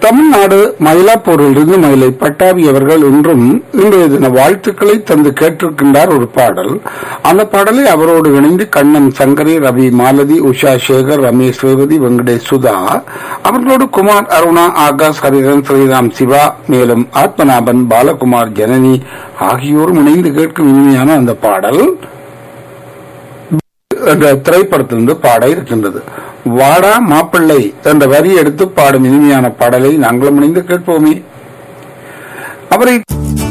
தமிழ்நாடு மயிலாப்பூரிலிருந்து மயிலை பட்டாபி அவர்கள் இன்றும் இன்றைய தின வாழ்த்துக்களை தந்து கேட்டிருக்கின்றார் ஒரு பாடல் அந்த பாடலை அவரோடு இணைந்து கண்ணன் சங்கரி ரவி மாலதி உஷா சேகர் ரமேஷ் ரேவதி வெங்கடேஷ் சுதா அவர்களோடு குமார் அருணா ஆகாஷ் ஹரிஹரன் ஸ்ரீராம் சிவா மேலும் ஆத்மநாபன் பாலகுமார் ஜனனி ஆகியோரும் இணைந்து கேட்கும் இனிமையான அந்த பாடல் என்ற திரைப்படத்திலிருந்து பாட இருக்கின்றது வாடா மாப்பிள்ளை என்ற வரி எடுத்து பாடும் இனிமையான பாடலை நாங்களும் இணைந்து கேட்போமே அவரை